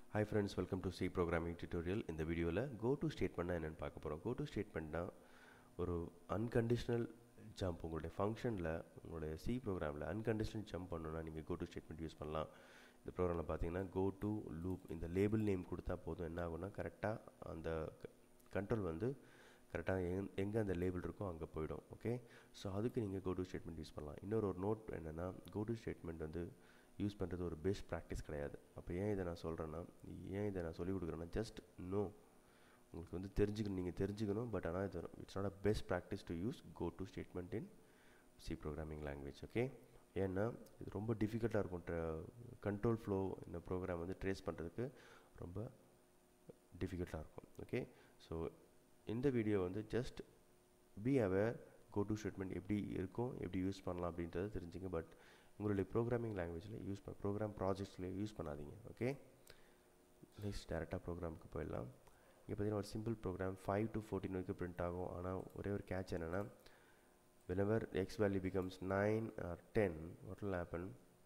hi friends welcome to C programming tutorial இந்த வீடியோவில் go to ஸ்டேட்மெண்ட்னா என்னென்னு பார்க்க போகிறோம் கோ டு ஸ்டேட்மெண்ட்னா ஒரு அன்கண்டிஷனல் ஜம்ப் உங்களுடைய ஃபங்க்ஷனில் உங்களுடைய சி ப்ரோக்ராமில் அன்கண்டிஷனல் ஜம்ப் பண்ணணும்னா நீங்கள் கோ டு ஸ்டேட்மெண்ட் யூஸ் பண்ணலாம் இந்த ப்ரோக்ராமில் பார்த்தீங்கன்னா கோ டு லூப் இந்த லேபிள் நேம் கொடுத்தா போதும் என்ன ஆகும்னா கரெக்டாக அந்த கண்ட்ரோல் வந்து கரெக்டாக எங் எங்கே அந்த லேபிள் இருக்கோ அங்கே போயிடும் ஓகே ஸோ அதுக்கு நீங்கள் கோ டு ஸ்டேட்மெண்ட் யூஸ் பண்ணலாம் இன்னொரு ஒரு நோட் என்னென்னா கோ டு ஸ்டேட்மெண்ட் வந்து யூஸ் பண்ணுறது ஒரு பெஸ்ட் ப்ராக்டிஸ் கிடையாது அப்போ ஏன் இதை நான் சொல்கிறேன்னா ஏன் இதை நான் சொல்லிக் கொடுக்குறேன்னா ஜஸ்ட் நோ உங்களுக்கு வந்து தெரிஞ்சுக்கணும் நீங்கள் தெரிஞ்சுக்கணும் பட் ஆனால் இது it's not a best practice to use go to statement in C programming language okay ஏன்னா இது ரொம்ப டிஃபிகல்ட்டாக இருக்கும் கண்ட்ரோல் ஃப்ளோ இந்த ப்ரோக்ராம் வந்து ட்ரேஸ் பண்ணுறதுக்கு ரொம்ப டிஃபிகல்ட்டாக இருக்கும் ஓகே ஸோ இந்த வீடியோ வந்து just be aware go to statement எப்படி இருக்கும் எப்படி யூஸ் பண்ணலாம் அப்படின்றத தெரிஞ்சுங்க பட் உங்களுடைய ப்ரோக்ராமிங் லாங்குவேஜில் யூஸ் பண்ண ப்ரோக்ராம் ப்ராஜெக்ட்ஸில் யூஸ் பண்ணாதீங்க ஓகே நெக்ஸ்ட் டேரெக்டாக ப்ரோக்ராமுக்கு போயிடலாம் இங்கே பார்த்தீங்கன்னா ஒரு simple program five to fourteen வரைக்கும் பிரிண்ட் ஆகும் ஆனால் ஒரே ஒரு கேட்ச் என்னென்னா whenever x value becomes 9 or 10 what will happen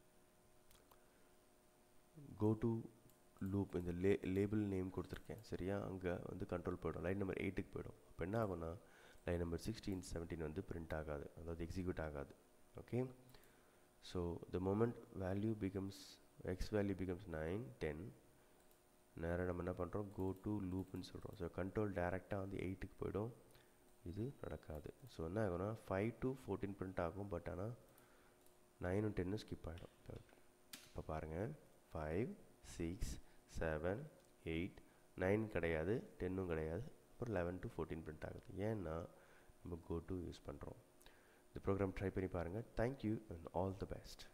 go to loop இந்த லே லேபிள் நேம் கொடுத்துருக்கேன் சரியா அங்கே வந்து கண்ட்ரோல் போயிடும் லைன் நம்பர் எயிட்டுக்கு போயிடும் அப்போ என்ன ஆகும்னா லைன் நம்பர் சிக்ஸ்டீன் செவன்டீன் வந்து பிரிண்ட் ஆகாது அதாவது எக்ஸிக்யூட் ஆகாது okay so the moment value becomes x value becomes nine ten நேராக நம்ம என்ன பண்ணுறோம் கோ டு லூப்னு சொல்கிறோம் ஸோ கண்ட்ரோல் டேரெக்டாக வந்து எயிட்டுக்கு போயிடும் இது நடக்காது ஸோ என்ன ஆகும்னா ஃபைவ் டு ஃபோர்டீன் பிரிண்ட் ஆகும் பட் ஆனால் நைனும் டென்னும் ஸ்கிப் ஆகிடும் இப்போ பாருங்கள் five six seven eight nine கிடையாது டென்னும் கிடையாது அப்புறம் லெவன் டு ஃபோர்டீன் பிரிண்ட் ஆகுது ஏன்னா நம்ம கோ டு யூஸ் பண்ணுறோம் இந்த ப்ரோக்ராம் ட்ரை பண்ணி பாருங்கள் thank you and all the best